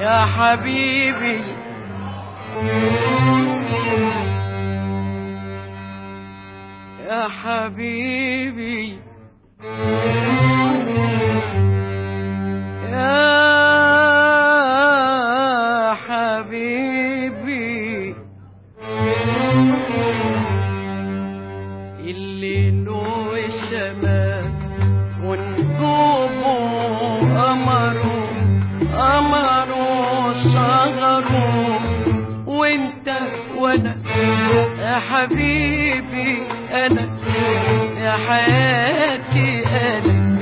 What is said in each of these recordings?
يا حبيبي يا حبيبي يا حبيبي الليل والسماء ونجومه قمره قمره صغره وانت وانا يا حبيبي انا يا حياتي انا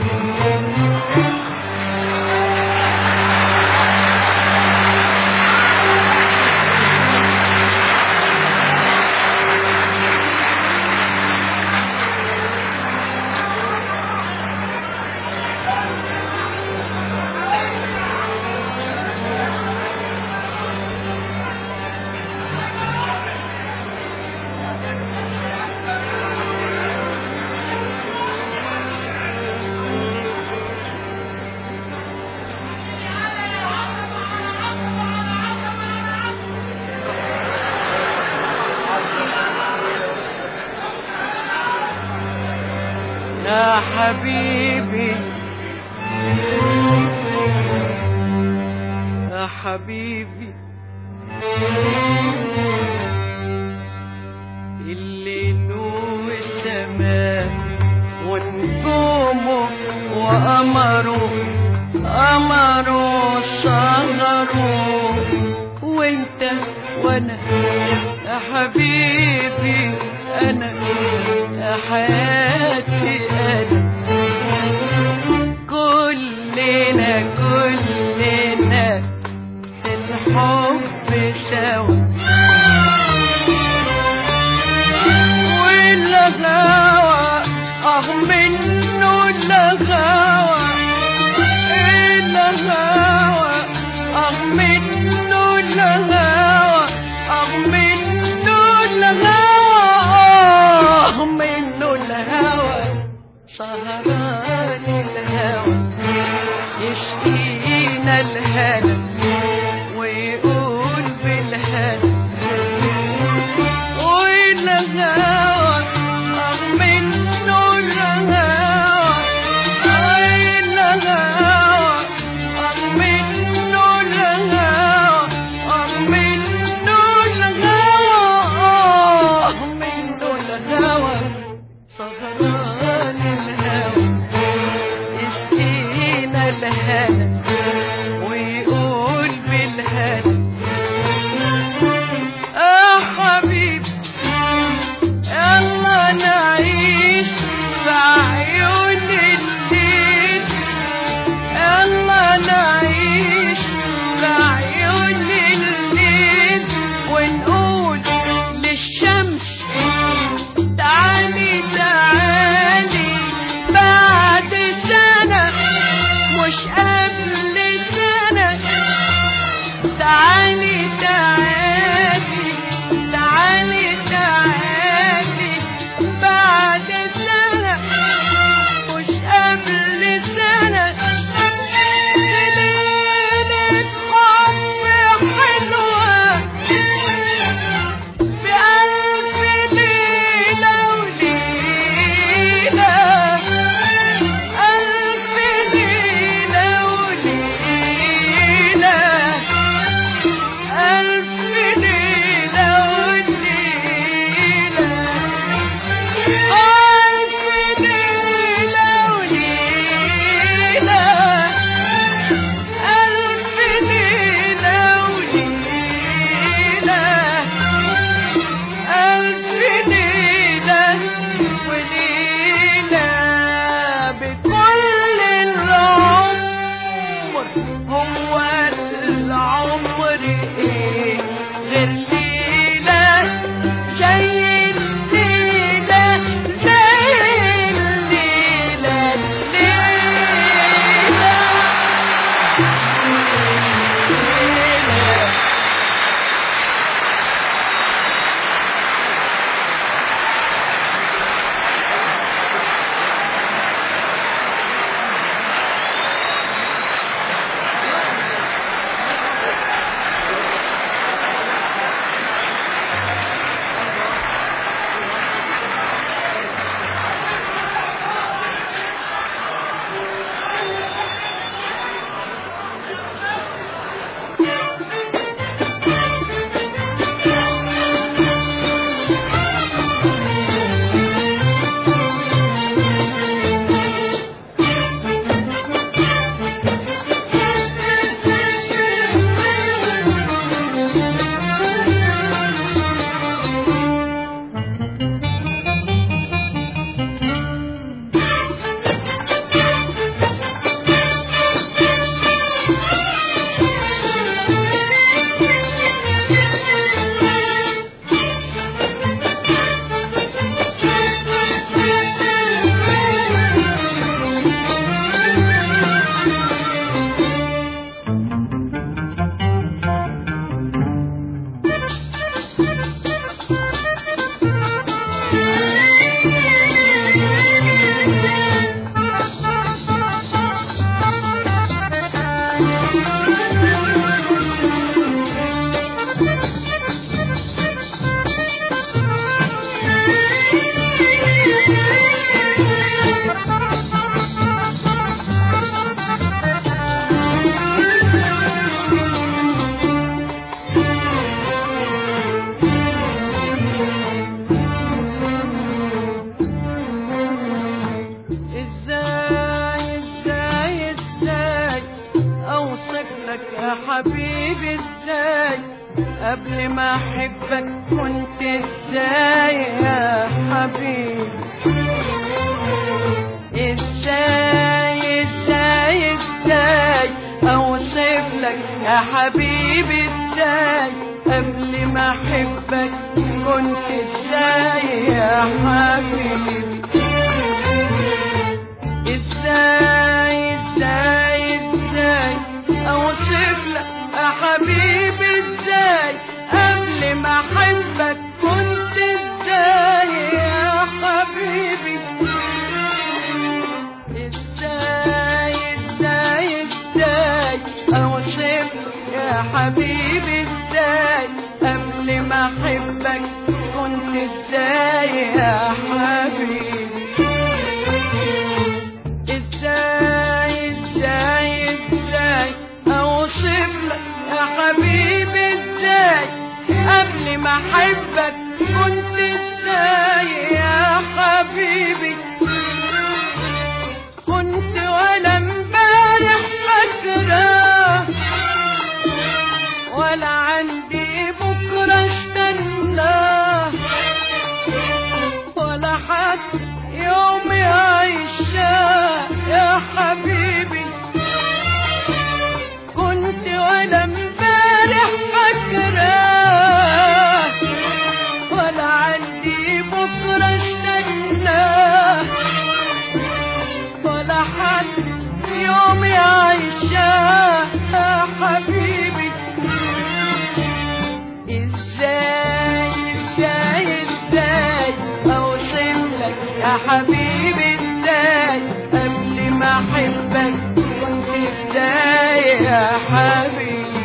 يا حبيبي يا حبيبي الليل والسماء ونجومه وقمره قمره صغره وانت وانا يا حبيبي انا يا حياتي انا كلنا كلنا في الحب سوا والغاوى اه منه الغاوى الغاوى اه منه الغاوى اه منه الغاوى اه منه الهوى سهران الهوى يشكينا الهنا ويقول بالهنا والهوى اه منه الهوى الهوى اه منه الهوى اه منه الهوى اه منه الهوى سهران الهوى يسقينا الهنا ويقول بالهنا يا حبيبي يلا نعيش في عيون الليل يلا نعيش في عيون الليل ونقول للشمس تعالي تعالي بعد سنة مش قبل سنة تعالي تعالي تعالي تعالي بعد سنة مش قبل سنة ليلة حب حلوة بألف ليلة وليلة ألف ليلة وليلة ألف ليلة وليلة ألف ليلة وليلة ألف ليلة وليلة ألف ليلة وليلة بكل العمر هو العمر إيه غير ليلة زي الليلة زي الليلة الليلة ازاي قبل ما احبك كنت ازاي يا حبيبي ازاي ازاي ازاي اوصف لك يا حبيبي ازاي قبل ما احبك كنت ازاي يا حبيبي ازاي ازاي ازاي اوصف لك يا حبيبي ازاي قبل ما احبك كنت ازاي يا حبيبي ازاي ازاي ازاي اوصف يا حبيبي ازاي قبل ما احبك كنت ازاي يا حبيبي ازاي ازاي ازاي اوصف لك يا حبيبي ازاي قبل ما احبك كنت ازاي يا حبيبي كنت ولا امبارح فاكرة ولا عندي بكرة استنى ولا حد يوم يعيشها يا حبيبي كنت ولا امبارح فاكرة ولا عندي بكرة استنى ولا حد يوم يعيشها يا حبيبي ازاي ازاي ازاي اوصف لك يا حبيبي ازاي قبل ما احبك كنت ازاي يا حبيبي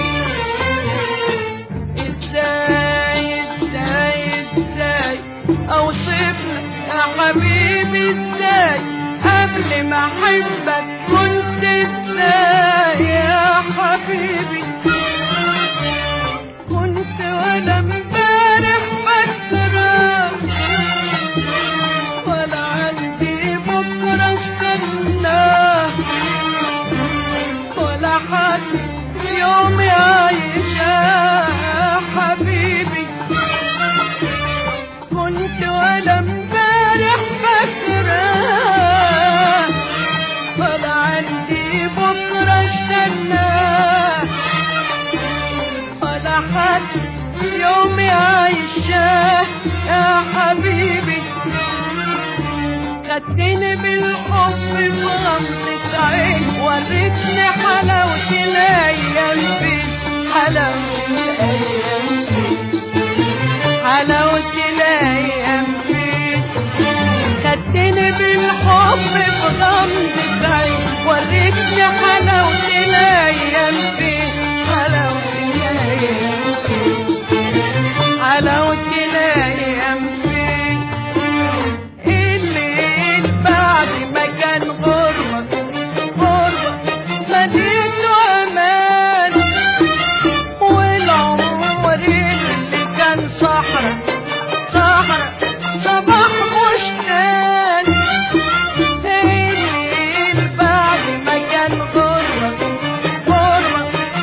ازاي ازاي ازاي اوصف لك يا حبيبي ازاي قبل ما احبك كنت ازاي يا حبيبي كنت ولا امبارح فاكرة ولا عندي بكرة استنى ولا حد يوم يعيشها يا حبيبي كنت ولا امبارح فاكرة ولا عندي بكرة استنى ولا حد يوم يعيشها يا حبيبي خدتني بالحب في غمضة عين وريتني حلاوة الأيام فين حلاوة الأيام فين حلاوة الأيام فين خدتني بالحب في غمضة عين وريتني حلاوة الأيام فين حلاوة الأيام فين حلاوة الأيام فين الليل بعد ما كان غربة غربة مدينته أمان والعمر اللي كان صحرا صحرا صباح مش تاني الليل بعد ما كان غربة غربة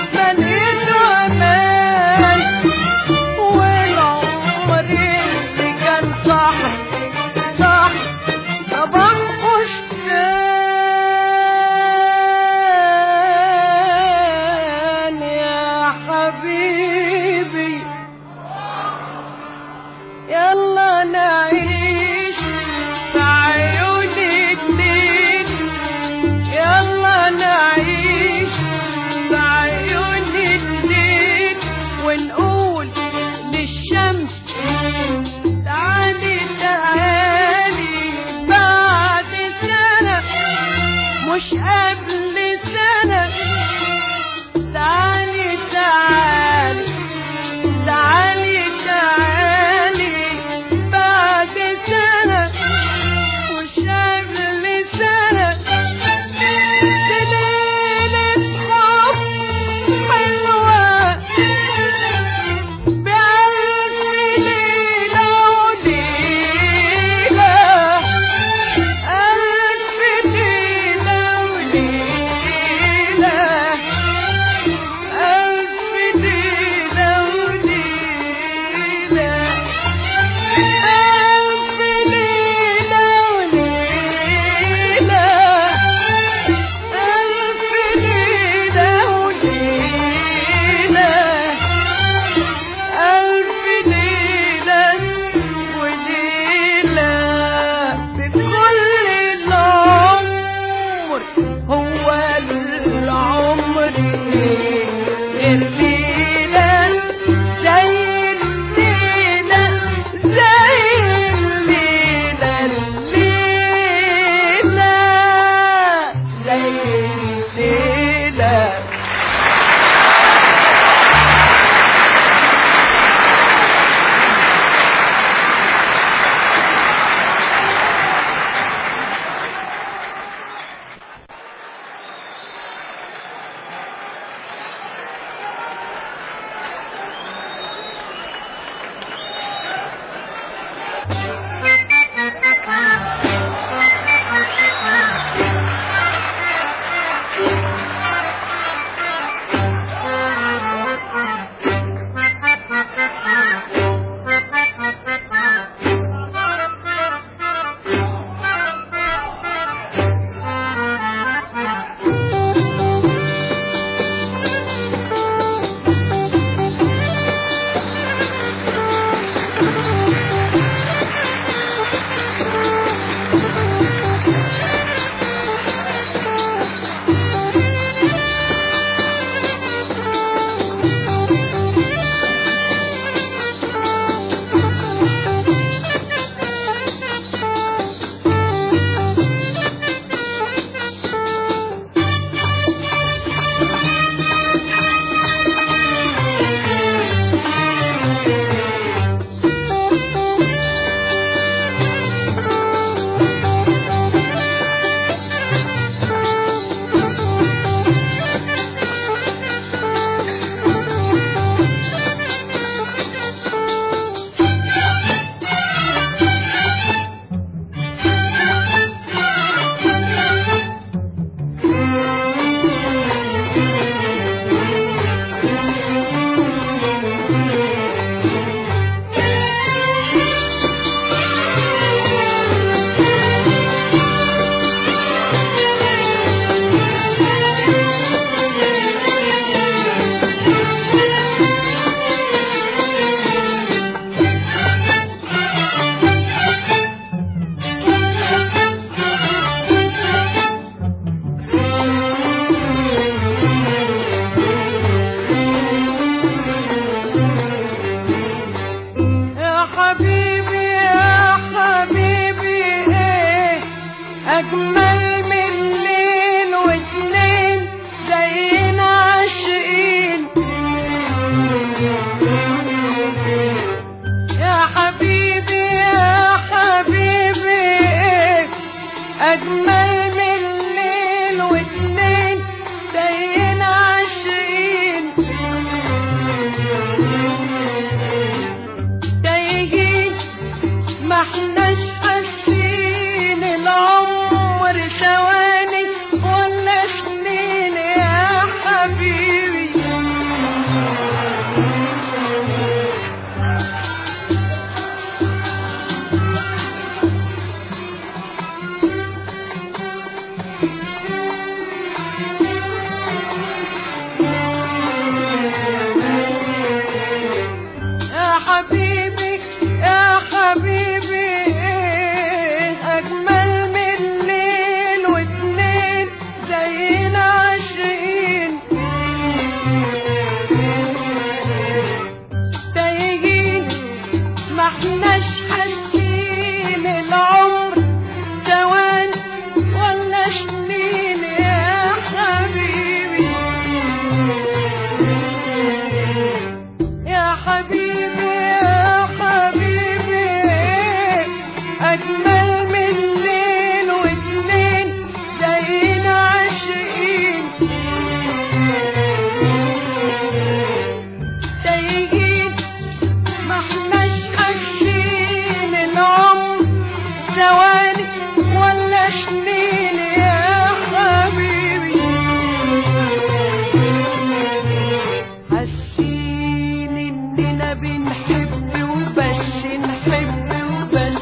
إننا بنحب وبس نحب وبس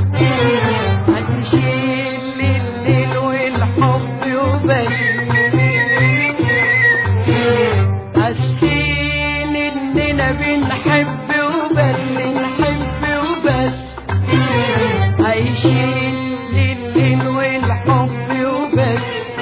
هنشيل الليل والحب وبس حاسين إننا بنحب وبس نحب وبس عايشين الليل والحب وبس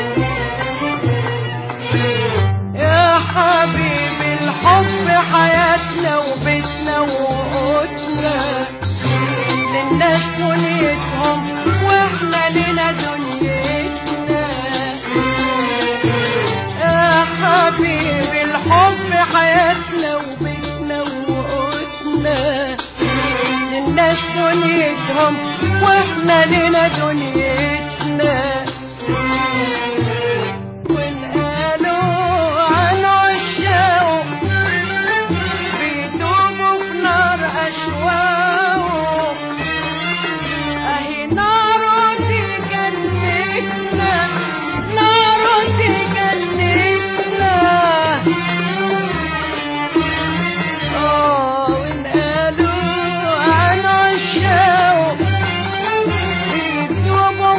يا حبيبي الحب حياتنا وبيتنا وقوتنا للناس دنيتهم واحنا لنا دنيتنا يا حبيبي الحب حياتنا وبيتنا وقوتنا للناس دنيتهم واحنا لنا دنيتنا ونقالوا عن عشاق بيدوبوا في نار أشواق أهي نار تجنتنا نار تجنتنا آه ونقالوا عن عشاق بيدوبوا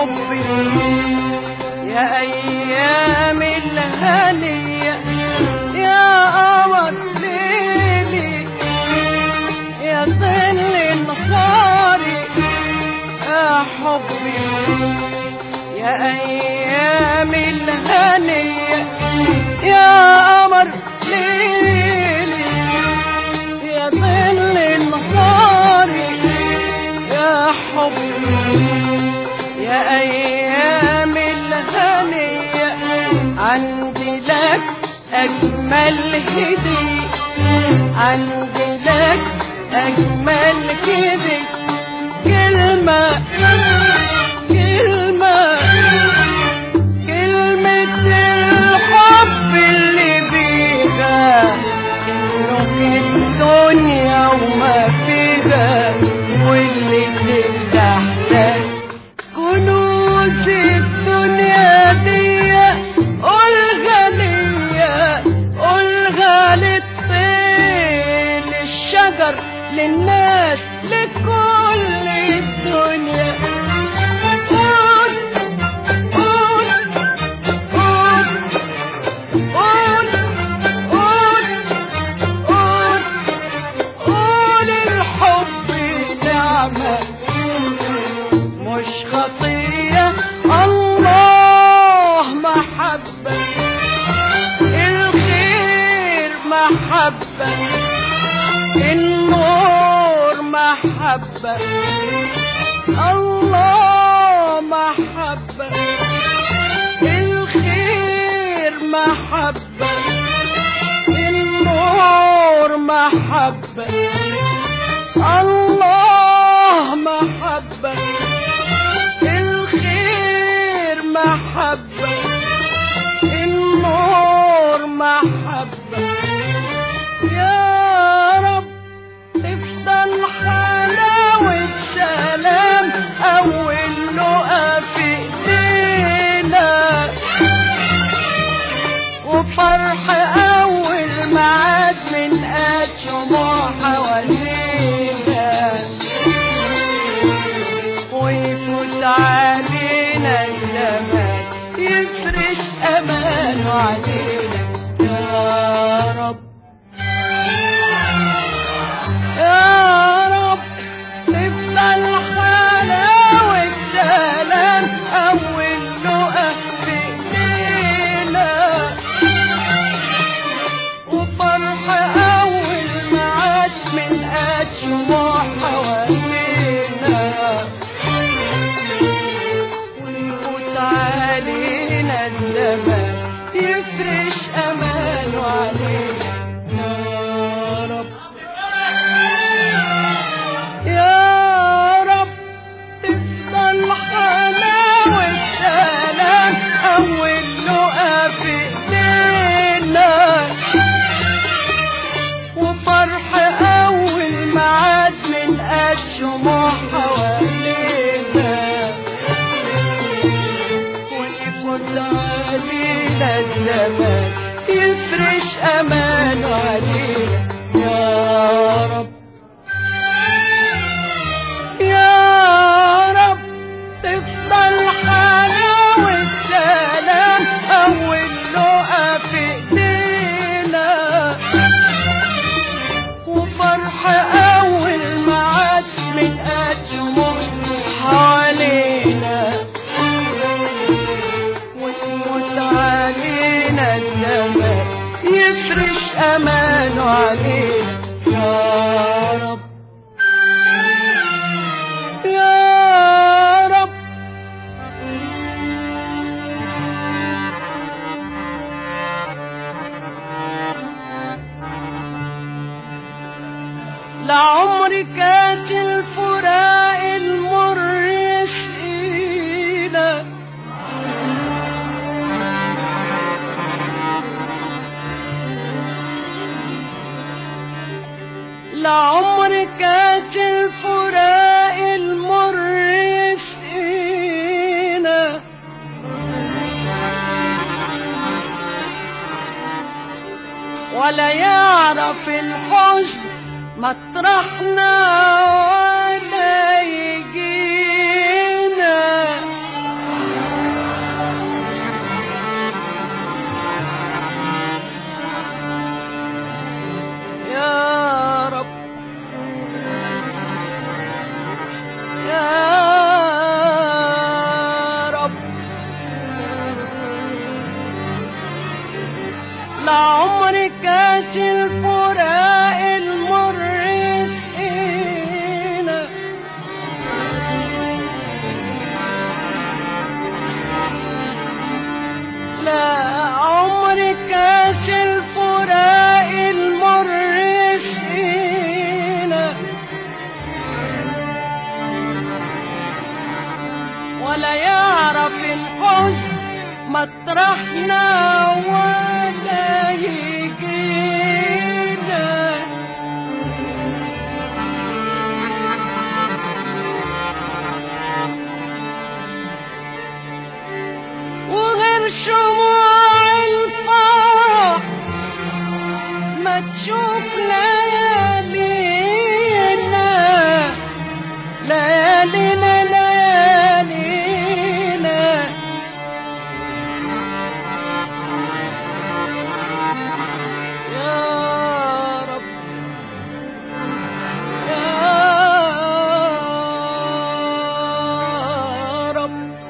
حبي يا أيام الهنية يا قمر ليلي يا ظل نهاري يا حبي يا أيام الهنية يا قمر ليلي يا ظل نهاري يا حبي يا أيام الهنية عندي لك أجمل هدية عندي لك أجمل هدية كلمة كلمة كلمة الحب اللي بيها تملك الدنيا وما فيها واللي تفتح لك كنوز الدنيا دي قولها ليا قولها للطير للشجر للناس لكل الدنيا قول قول قول قول قول قول قول الحب نعمة مش خطية الله محبة الخير محبة النور محبة الله محبة الخير محبة النور محبة الله محبة الخير محبة النور محبة يا رب تفضل حلاوة سلام أول لقى في إيدينا وفرح أول معاد من قد شموع حوالينا ويفوت علينا الزمان يفرش أمانه علينا يا رب يا رب تفضل حلاوة سلام أول لقى في إيدينا وفرح أول معاد من قد شموع حوالينا ويفوت علينا الزمان يفرش أمانه علينا يا رب يا رب تفضل حلاوة سلام أول لقى في إيدينا وفرح أول معاد من قد شموع حوالينا ويفوت علينا الزمان يفرش أمانه علينا يا رب يا رب تفضل حلاوة سلام أول لقى في إيدينا وفرح أول معاد من أجمل حوالينا ويموت علينا الزمان يفرش أمانه علينا يا رب يا رب لعمري كانت الفراق المر يسقينا لعمري كانت الفراق المر يسقينا ولا يعرف الحزن مطرحنا ولا يجينا ما تشوف ليالينا ليالينا ليالينا يا رب يا رب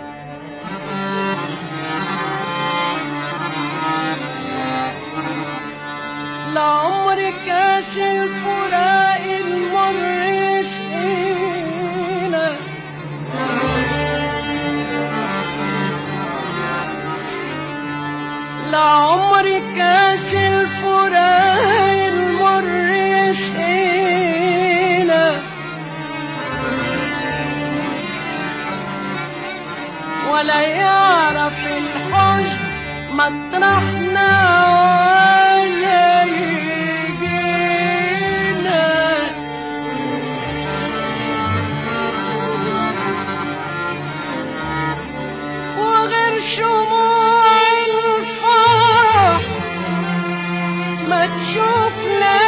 لعمر كاس الفراق المر سقينا لعمر كاس الفراق المر سقينا ولا يعرف الحزن مطرحنا ولا يجينا وغير شموع الفرح ما تشوف لا